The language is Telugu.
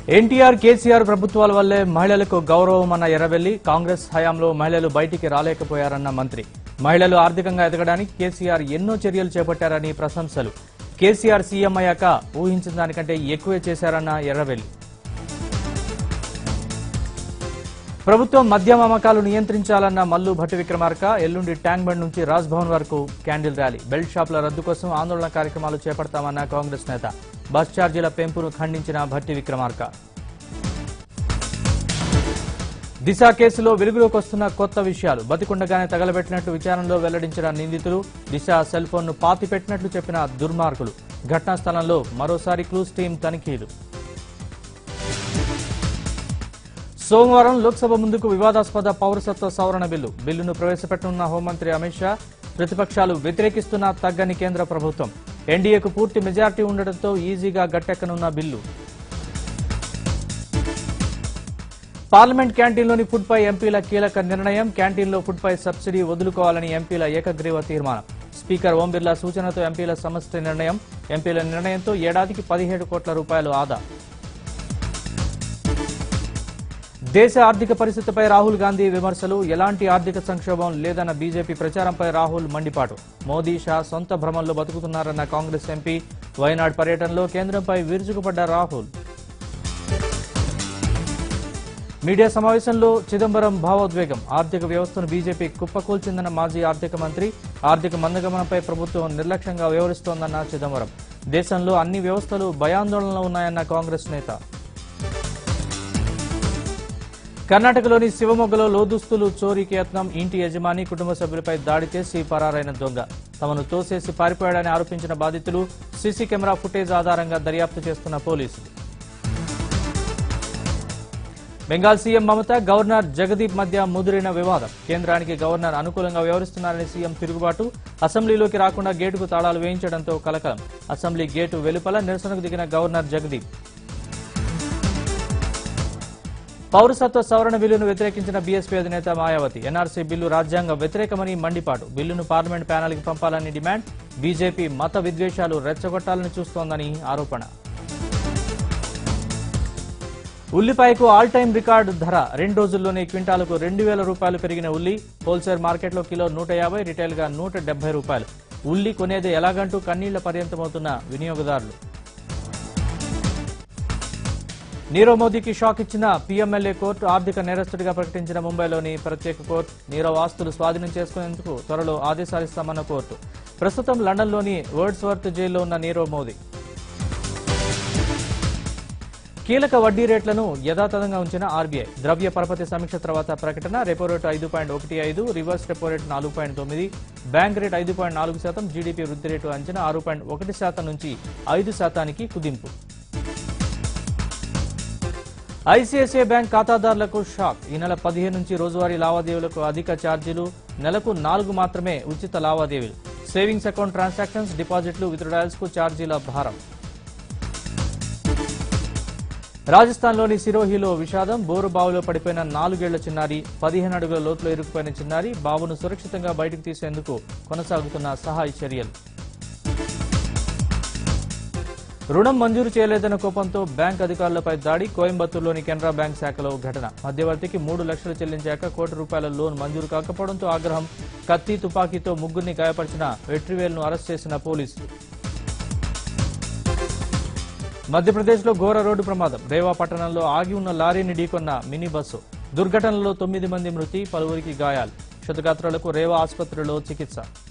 ఎన్టీఆర్ కేసీఆర్ ప్రభుత్వాల వల్లే మహిళలకు గౌరవం అన్న ఎర్రబెల్లి కాంగ్రెస్ హయాంలో మహిళలు బయటికి రాలేకపోయారన్న మంత్రి మహిళలు ఆర్థికంగా ఎదగడానికి కేసీఆర్ ఎన్నో చర్యలు చేపట్టారని ప్రశంసలు కేసీఆర్ సీఎం అయ్యాక ఊహించిన దానికంటే ఎక్కువే చేశారన్న ఎర్రబెల్లి ప్రభుత్వం మద్యం అమ్మకాలు నియంత్రించాలన్న మల్లు భట్టి విక్రమార్క ఎల్లుండి ట్యాంక్ బండ్ నుంచి రాజ్ భవన్ వరకు క్యాండిల్ ర్యాలీ బెల్ట్ షాపుల రద్దు కోసం ఆందోళన కార్యక్రమాలు చేపడతామన్న కాంగ్రెస్ నేత బస్ ఛార్జీల పెంపును ఖండించిన భట్టి విక్రమార్క దిశ కేసులో వెలుగులోకి వస్తున్న కొత్త విషయాలు బతికుండగానే తగలబెట్టినట్టు విచారణలో వెల్లడించిన నిందితులు దిశ సెల్ ఫోన్ను పాతిపెట్టినట్లు చెప్పిన దుర్మార్గులు ఘటనా స్థలంలో మరోసారి క్లూస్ టీం తనిఖీలు సోమవారం లోక్సభ ముందుకు వివాదాస్పద పౌరసత్వ సవరణ బిల్లు బిల్లును ప్రవేశపెట్టనున్న హోంమంత్రి అమిత్ షా ప్రతిపక్షాలు వ్యతిరేకిస్తున్న తగ్గని కేంద్ర ప్రభుత్వం ఎన్డీఏకు పూర్తి మెజార్టీ ఉండటంతో ఈజీగా గట్టెక్కనున్న బిల్లు పార్లమెంట్ క్యాంటీన్లోని ఫుడ్ పై ఎంపీల కీలక నిర్ణయం క్యాంటీన్లో ఫుడ్ పై సబ్సిడీ వదులుకోవాలని ఎంపీల ఏకగ్రీవ తీర్మానం స్పీకర్ ఓం బిర్లా సూచనతో ఎంపీల సమష్టి నిర్ణయం ఎంపీల నిర్ణయంతో ఏడాదికి పదిహేడు కోట్ల రూపాయలు ఆదా దేశ ఆర్థిక పరిస్థితిపై రాహుల్ గాంధీ విమర్శలు ఎలాంటి ఆర్థిక సంక్షోభం లేదన్న బీజేపీ ప్రచారంపై రాహుల్ మండిపాటు మోదీ షా సొంత భ్రమంలో బతుకుతున్నారన్న కాంగ్రెస్ ఎంపీ వయనాడ్ పర్యటనలో కేంద్రంపై విరుచుకుపడ్డ రాహుల్ మీడియా సమావేశంలో చిదంబరం భావోద్వేగం ఆర్థిక వ్యవస్థను బీజేపీ కుప్పకూల్చిందన్న మాజీ ఆర్థిక మంత్రి ఆర్థిక మందగమనంపై ప్రభుత్వం నిర్లక్ష్యంగా వ్యవహరిస్తోందన్న చిదంబరం దేశంలో అన్ని వ్యవస్థలు భయాందోళనలో ఉన్నాయన్న కాంగ్రెస్ నేత కర్ణాటకలోని శివమొగ్గలో లోదుస్తులు చోరీకి యత్నం ఇంటి యజమాని కుటుంబ సభ్యులపై దాడి చేసి పరారైన దొంగ తమను తోసేసి పారిపోయాడని ఆరోపించిన బాధితులు సీసీ కెమెరా ఫుటేజ్ ఆధారంగా దర్యాప్తు చేస్తున్న పోలీసులు బెంగాల్ సీఎం మమత గవర్నర్ జగదీప్ మధ్య ముదిరిన వివాదం కేంద్రానికి గవర్నర్ అనుకూలంగా వ్యవహరిస్తున్నారని సీఎం తిరుగుబాటు అసెంబ్లీలోకి రాకుండా గేటుకు తాళాలు వేయించడంతో కలకలం అసెంబ్లీ గేటు వెలుపల నిరసనకు దిగిన గవర్నర్ జగదీప్ పౌరసత్వ సవరణ బిల్లును వ్యతిరేకించిన బీఎస్పీ అధినేత మాయావతి ఎన్ఆర్సీ బిల్లు రాజ్యాంగ వ్యతిరేకమని మండిపాటు బిల్లును పార్లమెంట్ ప్యానెల్కి పంపాలని డిమాండ్ బీజేపీ మత విద్వేషాలు రెచ్చగొట్టాలని చూస్తోందని ఆరోపణ ఉల్లిపాయకు ఆల్ టైం రికార్డు ధర రెండు రోజుల్లోనే క్వింటాలకు రెండు వేల రూపాయలు పెరిగిన ఉల్లి హోల్సేల్ మార్కెట్లో కిలో నూట యాభై రిటైల్ గా నూట డెబ్బై రూపాయలు ఉల్లి కొనేది ఎలాగంటూ కన్నీళ్ల పర్యంతమవుతున్న వినియోగదారులు నీరవ్ మోదీకి షాక్ ఇచ్చిన పీఎంఎల్ఏ కోర్టు ఆర్థిక నేరస్తుడిగా ప్రకటించిన ముంబైలోని ప్రత్యేక కోర్టు నీరవ్ ఆస్తులు స్వాధీనం చేసుకునేందుకు త్వరలో ఆదేశాలిస్తామన్న కోర్టు ప్రస్తుతం లండన్లోని వర్డ్స్వర్త్ జైల్లో ఉన్న నీరవ్ మోదీ కీలక వడ్డీ రేట్లను యథాతథంగా ఉంచిన ఆర్బీఐ ద్రవ్య పరపతి సమీక్ష తర్వాత ప్రకటన రెపో రేటు ఐదు పాయింట్ ఒకటి ఐదు రివర్స్ రెపో రేటు నాలుగు పాయింట్ తొమ్మిది బ్యాంక్ రేట్ ఐదు పాయింట్ నాలుగు శాతం జీడీపీ వృద్ధి రేటు అంచనా ఆరు పాయింట్ ఒకటి శాతం నుంచి ఐదు శాతానికి కుదింపు ఐసిఐసిఐ బ్యాంక్ ఖాతాదారులకు షాక్ ఈ నెల పదిహేను నుంచి రోజువారీ లావాదేవీలకు అధిక ఛార్జీలు నెలకు నాలుగు మాత్రమే ఉచిత లావాదేవీలు సేవింగ్స్ అకౌంట్ ట్రాన్సాక్షన్స్ డిపాజిట్లు విత్డ్రాయల్స్ కు ఛార్జీల భారం రాజస్థాన్లోని సిరోహిలో విషాదం బోరు బావిలో పడిపోయిన నాలుగేళ్ల చిన్నారి పదిహేను అడుగుల లోతులో ఇరుక్కుపోయిన చిన్నారి బాబును సురక్షితంగా బయటకు తీసేందుకు కొనసాగుతున్న సహాయ చర్యలు రుణం మంజూరు చేయలేదన్న కోపంతో బ్యాంక్ అధికారులపై దాడి కోయంబత్తూరులోని కెనరా బ్యాంక్ శాఖలో ఘటన మధ్యవర్తికి మూడు లక్షలు చెల్లించాక కోటి రూపాయల లోన్ మంజూరు కాకపోవడంతో ఆగ్రహం కత్తి తుపాకీతో ముగ్గురిని గాయపరిచిన వెట్రివేల్ను అరెస్ట్ చేసిన పోలీసులు మధ్యప్రదేశ్లో ఘోర రోడ్డు ప్రమాదం రేవా పట్టణంలో ఆగి ఉన్న లారీని ఢీకొన్న మినీ బస్సు దుర్ఘటనలో తొమ్మిది మంది మృతి పలువురికి గాయాలు క్షతగాత్రులకు రేవా ఆసుపత్రిలో చికిత్స